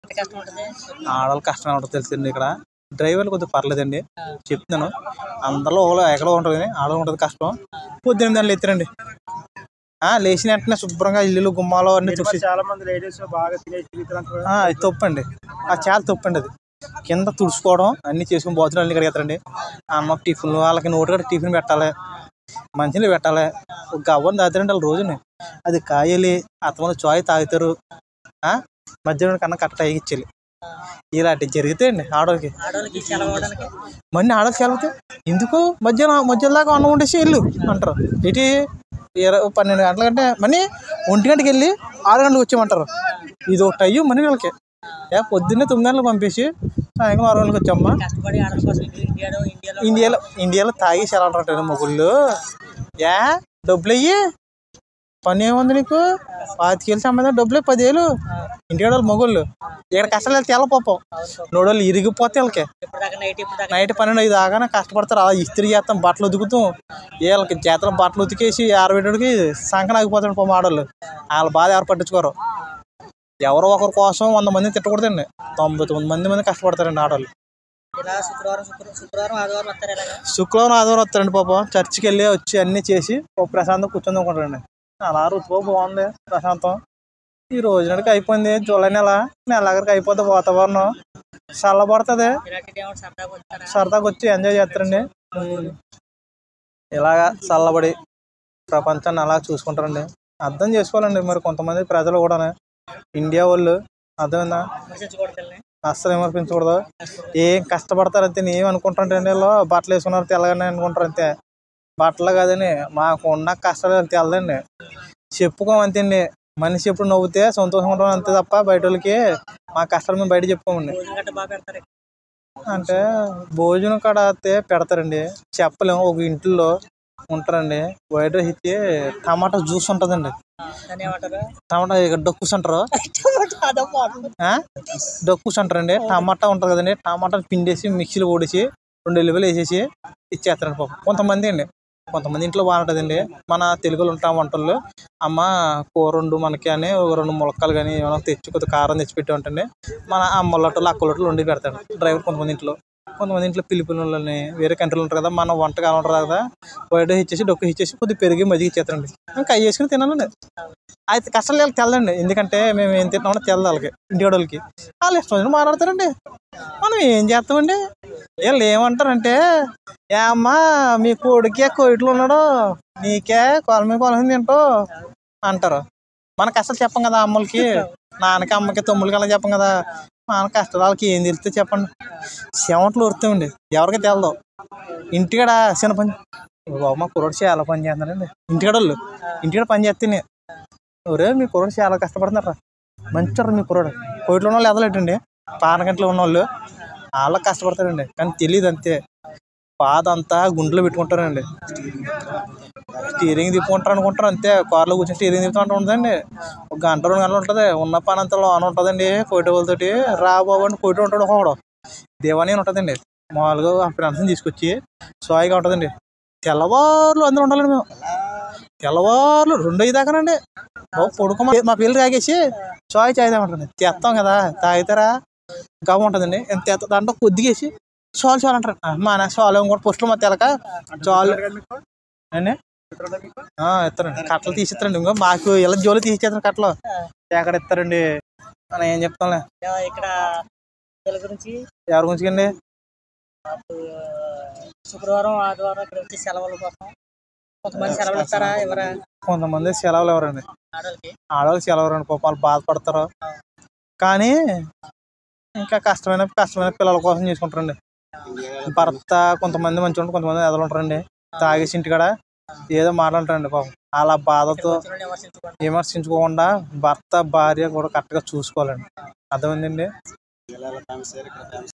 ఎంత కష్టం ఉంటుంది ఆడవాళ్ళు కష్టం ఉంటుంది తెలుసండి ఇక్కడ డ్రైవర్లు కొద్దిగా పర్లేదండి చెప్తున్నాను అందరిలో ఒకళ్ళు ఎక్కడో ఉంటుంది కానీ ఆడవాళ్ళు ఉంటుంది కష్టం పొద్దున్న దాన్ని ఎత్తారండి ఆ, లేచిన వెంటనే శుభ్రంగా ఇల్లు గుమ్మాలు అన్ని తుడిచి చాలా మంది లేడీస్ బాగా తినేసి తిరుగుతారు ఆ, అది తప్పండి అది చాలా తప్పండి అది కింద తుడుచుకోవడం అన్ని చేసుకుని బాత్రూమ్ అన్ని కడిగేస్తారండి అమ్మ టిఫిన్ వాళ్ళకి నోటి కూడా టిఫిన్ పెట్టాలి మంచినీళ్ళు పెట్టాలి ఒక గవ్వని తాగుతారండి వాళ్ళు రోజుని అది కాయలి అతను చాయ్ తాగుతారు ఆ, మధ్యాహ్నం కన్నా కట్ట ఇచ్చేయాలి ఇలాంటి జరుగుతాయండి ఆడవాళ్ళకి ఆడవాళ్ళకి సెలవు అవడానికి మళ్ళీ ఆడకి వెళ్తే ఎందుకు మధ్యాహ్నం మధ్యాహ్నం దాకా అన్నం వండేసి వెళ్ళు అంటారు ఇటు ఇరవై పన్నెండు గంటల కంటే మనీ ఒంటి గంటకి వెళ్ళి ఆరు గంటలకు వచ్చేయమంటారు ఇది ఒకటి అయ్యి మనీ వీళ్ళకి ఏ పొద్దున్నే తొమ్మిది గంటలకు పంపేసి సాయంత్రం ఆరు గంటలకు వచ్చామ్మా కష్టపడి ఆడవాళ్ళ కోసం ఇండియాలో ఇండియాలో ఇండియాలో ఇండియాలో తాగేసి ఎలా అంటారు మొగుళ్ళు ఏ డబ్బులు అయ్యి పని ఏముంది నీకు పాతికేళ్ళు సంబంధం డబ్బులు పదివేలు ఇంటికాడ వాళ్ళు మొగుళ్ళు ఇక్కడ కష్టాలు వెళ్తే ఎలా పాపం నోడోళ్ళు ఇరిగిపోతే వాళ్ళకి ఇప్పుడు దాకా నైట్ ఇప్పుడు దాకా నైట్ పన్నెండు ఐదు దాకా కష్టపడతారు అలా ఇస్త్రీ చేస్తాం బట్టలు ఉతుకుతాం వీళ్ళకి చేతలు బట్టలు ఉతికేసి ఆరబెట్టడికి సంకన ఆగిపోతాడు పో ఆడవాళ్ళు వాళ్ళ బాధ ఎవరు పట్టించుకోరు ఎవరో ఒకరి కోసం వంద మంది తిట్టకూడదండి తొంభై తొమ్మిది మంది మంది కష్టపడతారండి ఆడవాళ్ళు ఇలా శుక్రవారం శుక్రవారం శుక్రవారం ఆదివారం వస్తారు ఇలాగా శుక్రవారం ఆదివారం వస్తారండి పాపం చర్చికి వెళ్ళి వచ్చి అన్నీ చేసి ఒక ప్రశాంతం కూర్చొని అనుకుంటారండి అలా రుచిపో బాగుంది ప్రశాంతం ఈ రోజునడికి అయిపోయింది జూలై నెల నెలగరికి అయిపోతే వాతావరణం చల్లబడుతుంది ఇలాంటి దేవుడు సరదాగా వచ్చారా సరదాగా వచ్చి ఎంజాయ్ చేస్తారండి ఇలాగా చల్లబడి ప్రపంచాన్ని అలా చూసుకుంటారండి అర్థం చేసుకోవాలండి మరి కొంతమంది ప్రజలు కూడా ఇండియా వాళ్ళు అర్థమైందా విమర్శించకూడదు అస్సలు విమర్శించకూడదు ఏం కష్టపడతారు అంతే ఏం అనుకుంటారంటే వీళ్ళు బట్టలు వేసుకున్నారు తెల్లగానే అనుకుంటారు అంతే బట్టలు కాదని మాకు ఉన్న కష్టాలు తెల్లదండి చెప్పుకోమంతండి మనిషి ఎప్పుడు నవ్వుతే సంతోషంగా ఉంటాం అంతే తప్ప బయట వాళ్ళకి మా కష్టాలు మేము బయట చెప్పుకోమండి భోజనం గట్ట బాగా పెడతారు ఇక్కడ. అంటే భోజనం కాడ అయితే పెడతారండి చెప్పలేము ఒక ఇంట్లో ఉంటారండి వైట్ రైస్ ఇచ్చి టమాటా జ్యూస్ ఉంటుందండి దాన్ని ఏమంటారు టమాటా ఇక డొక్కుస్ అంటారు అదో మోడల్ ఆ? డొక్కుస్ అంటారండి టమాటా ఉంటుంది కదండి టమాటా పిండేసి మిక్సీలో ఓడిసి రెండు ఎల్లువలు వేసేసి ఇచ్చేస్తారండి పాపం కొంతమంది అండి కొంతమంది ఇంట్లో బాగుంటుందండి మన తెలుగులో ఉంటాం వంటల్లో అమ్మ కూర వండు మనకి అని ఒక రెండు ములక్కలు కానీ ఏమైనా తెచ్చి కొద్దిగా కారం తెచ్చి పెట్టి ఉంటుంది మన అమ్మలొట్టలు అక్కలొట్టలు వండి పెడతాడు డ్రైవర్ కొంతమంది ఇంట్లో కొంతమంది ఇంట్లో పిల్లి పిల్లలని వేరే కంట్రీలు ఉంటారు కదా మన వంటకాలు ఉంటారు కదా వైట్ ఇచ్చేసి డొక్కు ఇచ్చేసి కొద్దిగా పెరిగి మజ్జిగ ఇచ్చేస్తారండి ఇంకా అవి వేసుకుని తినాలండి అయితే కష్టాలు వీళ్ళకి తెల్లండి ఎందుకంటే మేము ఏం తింటామో తెల్లదు వాళ్ళకి ఇంటికాడ వాళ్ళకి వాళ్ళు ఇష్టం వచ్చినట్టు మాట్లాడతారండి మనం ఏం చేస్తామండి వీళ్ళు ఏమంటారంటే ఏ అమ్మా మీ కొడుకే కోయిట్లు ఉన్నాడు నీకే కొల మీద కొల మీద తింటూ అంటారు మన కష్టాలు చెప్పం కదా అమ్మలకి నాన్నకి అమ్మకి తమ్ముళ్ళకి అలా చెప్పం కదా మన కష్టాలు వాళ్ళకి ఏం తెలిస్తే చెప్పండి చెమటలు ఉరుతామండి ఎవరికి తెలదు ఇంటికాడ చిన్న పని ఓ బాబు మా కుర్రోడు చాలా పని చేస్తున్నారండి ఇంటికాడ వాళ్ళు ఇంటికాడ పని చేస్తేనే ఒరే మీ కుర్రోడు చాలా కష్టపడుతున్నారా మంచివారు మీ కుర్రోడు కోయిట్లో ఉన్న వాళ్ళు ఎదలేటండి పానగంటలో ఉన్న వాళ్ళు వాళ్ళకి కష్టపడతారండి కానీ తెలియదు అంతే బాధ అంతా గుండెలో పెట్టుకుంటారండి స్టీరింగ్ తిప్పుకుంటారు అనుకుంటారు అంతే కార్లో కూర్చొని స్టీరింగ్ తిప్పుకుంటూ ఉంటుందండి ఒక గంట రెండు గంటలు ఉంటుంది ఉన్న పని అంతా లోన ఉంటుందండి కోయిట వాళ్ళతోటి రా బాబు అంటే కోయిట ఉంటాడు ఒకడు దేవాని అని ఉంటుందండి మామూలుగా ఆ ఫ్రెండ్స్ని తీసుకొచ్చి సాయిగా ఉంటుందండి తెల్లవారులు అందరూ ఉండాలండి మేము తెల్లవారులు రెండు ఐదు దాకానండి బాబు పడుకో మా పిల్లలు తాగేసి చాయ్ చాయ్ తాగమంటుంది తెస్తాం కదా తాగుతారా గవ ఉంటుందండి ఎంత తెత్త దాంట్లో కొద్దిగేసి చాలు చాలు అంటారు ఆ, మా నా చాలు ఇంకోటి పోస్టులు మా తెలక చాలు అండి ఆ, ఇస్తారండి కట్టలు తీసిస్తారండి ఇంకో మాకు ఇలా జోలు తీసిచ్చేస్తారు కట్టలు ఎక్కడ ఇస్తారండి అని ఏం చెప్తాంలే ఆ, ఇక్కడ వీళ్ళ గురించి ఎవరి గురించి అండి మాకు శుక్రవారం ఆదివారం ఇక్కడ వచ్చి సెలవుల కోసం కొంతమంది సెలవులు ఇస్తారా ఎవరా కొంతమంది సెలవులు ఎవరండి ఆడవాళ్ళకి ఆడవాళ్ళకి సెలవు రండి పాపం వాళ్ళు బాధపడతారు కానీ ఇంకా కష్టమైన కష్టమైన పిల్లల కోసం చేసుకుంటారండి భర్త కొంతమంది మంచిగా ఉంటారు కొంతమంది ఎదలు ఉంటారండి తాగేసి ఇంటికాడ ఏదో మాట్లాడతారండి పాపం అలా బాధతో వచ్చిన విమర్శించుకోండి విమర్శించుకోకుండా భర్త భార్య కూడా కరెక్ట్గా చూసుకోవాలండి అర్థమైందండి